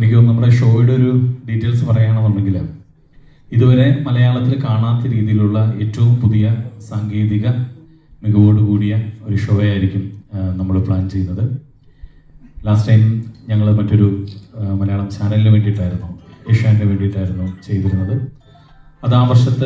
എനിക്ക് തോന്നുന്നു നമ്മുടെ ഷോയുടെ ഒരു ഡീറ്റെയിൽസ് പറയുകയാണെന്നുണ്ടെങ്കിൽ ഇതുവരെ മലയാളത്തിൽ കാണാത്ത രീതിയിലുള്ള ഏറ്റവും പുതിയ സാങ്കേതിക മികവോട് കൂടിയ ഒരു ഷോ ആയിരിക്കും നമ്മൾ പ്ലാൻ ചെയ്യുന്നത് ലാസ്റ്റ് ടൈം ഞങ്ങൾ മറ്റൊരു ആ, മലയാളം ചാനലിന് വേണ്ടിയിട്ടായിരുന്നു ഏഷ്യാനിന് വേണ്ടിയിട്ടായിരുന്നു ചെയ്തിരുന്നത് അത് ആ വർഷത്തെ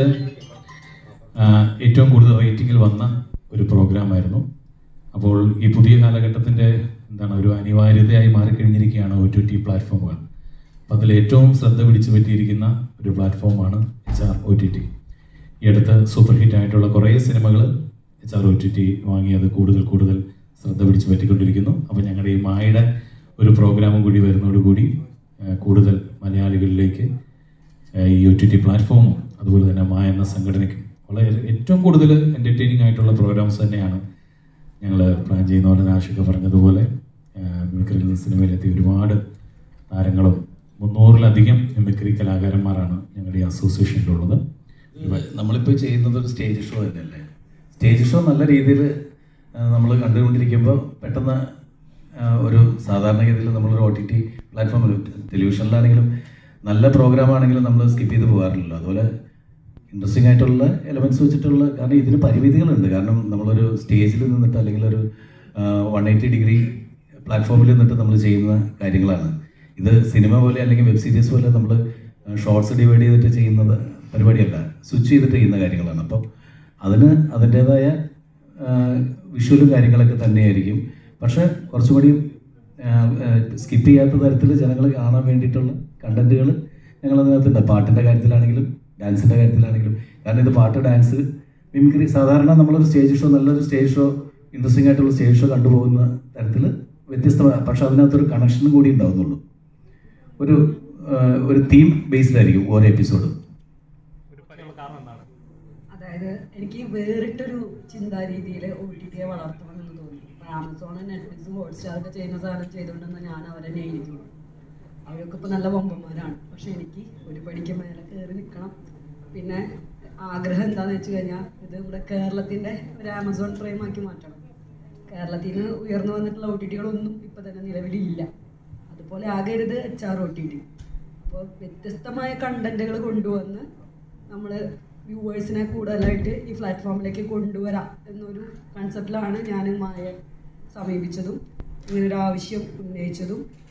ആ, ഏറ്റവും കൂടുതൽ റേറ്റിംഗിൽ വന്ന ഒരു പ്രോഗ്രാമായിരുന്നു അപ്പോൾ ഈ പുതിയ കാലഘട്ടത്തിൻ്റെ എന്താണ് ഒരു അനിവാര്യതയായി മാറിക്കഴിഞ്ഞിരിക്കുകയാണ് ഒ ടി ടി പ്ലാറ്റ്ഫോമുകൾ അപ്പം അതിൽ ഏറ്റവും ശ്രദ്ധ പിടിച്ചു പറ്റിയിരിക്കുന്ന ഒരു പ്ലാറ്റ്ഫോമാണ് H R O T T ഈ അടുത്ത് സൂപ്പർ ഹിറ്റ് ആയിട്ടുള്ള കുറേ സിനിമകൾ H R O T T വാങ്ങിയത് കൂടുതൽ കൂടുതൽ ശ്രദ്ധ പിടിച്ചു പറ്റിക്കൊണ്ടിരിക്കുന്നു അപ്പോൾ ഞങ്ങളുടെ ഈ മായയുടെ ഒരു പ്രോഗ്രാമും കൂടി വരുന്നതോടുകൂടി ആ, കൂടുതൽ മലയാളികളിലേക്ക് ആ, ഈ ഒ ടി ടി പ്ലാറ്റ്ഫോമും അതുപോലെ തന്നെ മായ എന്ന സംഘടനയ്ക്കും വളരെ ഏറ്റവും കൂടുതൽ എൻ്റർടൈനിങ് ആയിട്ടുള്ള പ്രോഗ്രാംസ് തന്നെയാണ് ഞങ്ങൾ പ്ലാൻ ചെയ്യുന്ന പോലെ ആഷിക പറഞ്ഞതുപോലെ മിമിക്രി സിനിമയിലെത്തിയ ഒരുപാട് താരങ്ങളും മുന്നൂറിലധികം മിമിക്രി കലാകാരന്മാരാണ് ഞങ്ങളുടെ ഈ അസോസിയേഷനിലുള്ളത് നമ്മളിപ്പോൾ ചെയ്യുന്നത് ഒരു സ്റ്റേജ് ഷോ തന്നെയല്ലേ സ്റ്റേജ് ഷോ നല്ല രീതിയിൽ നമ്മൾ കണ്ടുകൊണ്ടിരിക്കുമ്പോൾ പെട്ടെന്ന് ആ, ഒരു സാധാരണഗതിയിൽ നമ്മളൊരു ഒ ടി ടി പ്ലാറ്റ്ഫോമിൽ ടെലിവിഷനിലാണെങ്കിലും നല്ല പ്രോഗ്രാം ആണെങ്കിലും നമ്മൾ സ്കിപ്പ് ചെയ്ത് പോകാറില്ലല്ലോ അതുപോലെ ഇൻട്രസ്റ്റിംഗ് ആയിട്ടുള്ള എലമെന്റ്സ് വെച്ചിട്ടുള്ള കാരണം ഇതിന് പരിമിതികളുണ്ട് കാരണം നമ്മളൊരു സ്റ്റേജിൽ നിന്നിട്ട് അല്ലെങ്കിൽ ഒരു വൺ എയ്റ്റി ഡിഗ്രി പ്ലാറ്റ്ഫോമിൽ നിന്നിട്ട് നമ്മൾ ചെയ്യുന്ന കാര്യങ്ങളാണ് ഇത് സിനിമ പോലെ അല്ലെങ്കിൽ വെബ് സീരീസ് പോലെ നമ്മൾ ഷോർട്സ് ഡിവൈഡ് ചെയ്തിട്ട് ചെയ്യുന്നത് പരിപാടിയല്ല സ്വിച്ച് ചെയ്തിട്ട് ചെയ്യുന്ന കാര്യങ്ങളാണ് അപ്പോൾ അതിന് അതിൻ്റേതായ വിഷ്വലും കാര്യങ്ങളൊക്കെ തന്നെയായിരിക്കും പക്ഷേ കുറച്ചുകൂടി സ്കിപ്പ് ചെയ്യാത്ത തരത്തിൽ ജനങ്ങൾ കാണാൻ വേണ്ടിയിട്ടുള്ള കണ്ടന്റുകൾ ഞങ്ങൾ അതിനകത്തുണ്ട് പാട്ടിൻ്റെ കാര്യത്തിലാണെങ്കിലും ഡാൻസിൻ്റെ കാര്യത്തിലാണെങ്കിലും കാരണം ഇത് പാട്ട് ഡാൻസ് മിമിക്രി സാധാരണ നമ്മളൊരു സ്റ്റേജ് ഷോ നല്ലൊരു സ്റ്റേജ് ഷോ ഇൻട്രസ്റ്റിംഗ് ആയിട്ടുള്ള സ്റ്റേജ് ഷോ കണ്ടുപോകുന്ന തരത്തിൽ വ്യത്യസ്തമായ പക്ഷെ അതിനകത്തൊരു കണക്ഷനും കൂടി ഉണ്ടാവുന്നുള്ളൂ ഒരു ആ, ഒരു തീം ബേസ്ഡായിരിക്കും ഓരോ എപ്പിസോഡും അതായത് എനിക്ക് വേറിട്ടൊരു ചിന്താ രീതിയിൽ ഒ ടി ടിയെ വളർത്തണമെന്ന് തോന്നി ഇപ്പൊ ആമസോണും നെറ്റ്ഫ്ലിക്സും ഹോട്ട്സ്റ്റാറൊക്കെ ചെയ്യുന്ന സാധനം ചെയ്തുകൊണ്ടെന്ന് ഞാൻ അവരെ ന്യായിക്കുന്നു അവരൊക്കെ ഇപ്പൊ നല്ല വമ്പന്മാരാണ് പക്ഷെ എനിക്ക് ഒരു പടിക്ക് മേലെ കയറി നിൽക്കണം പിന്നെ ആഗ്രഹം എന്താന്ന് വെച്ച് കഴിഞ്ഞാൽ ഇത് ഇവിടെ കേരളത്തിന്റെ ഒരു ആമസോൺ പ്രൈം ആക്കി മാറ്റണം കേരളത്തിൽ നിന്ന് ഉയർന്നു വന്നിട്ടുള്ള ഒ ടി ടികളൊന്നും ഇപ്പൊ തന്നെ നിലവിലില്ല അതുപോലെ ആകരുത് H R O T T അപ്പോൾ വ്യത്യസ്തമായ കണ്ടന്റുകൾ കൊണ്ടുവന്ന് നമ്മൾ വ്യൂവേഴ്സിനെ കൂടുതലായിട്ട് ഈ പ്ലാറ്റ്ഫോമിലേക്ക് കൊണ്ടുവരാം എന്നൊരു കൺസെപ്റ്റിലാണ് ഞാൻ മായ സമീപിച്ചതും ഇങ്ങനൊരു ആവശ്യം ഉന്നയിച്ചതും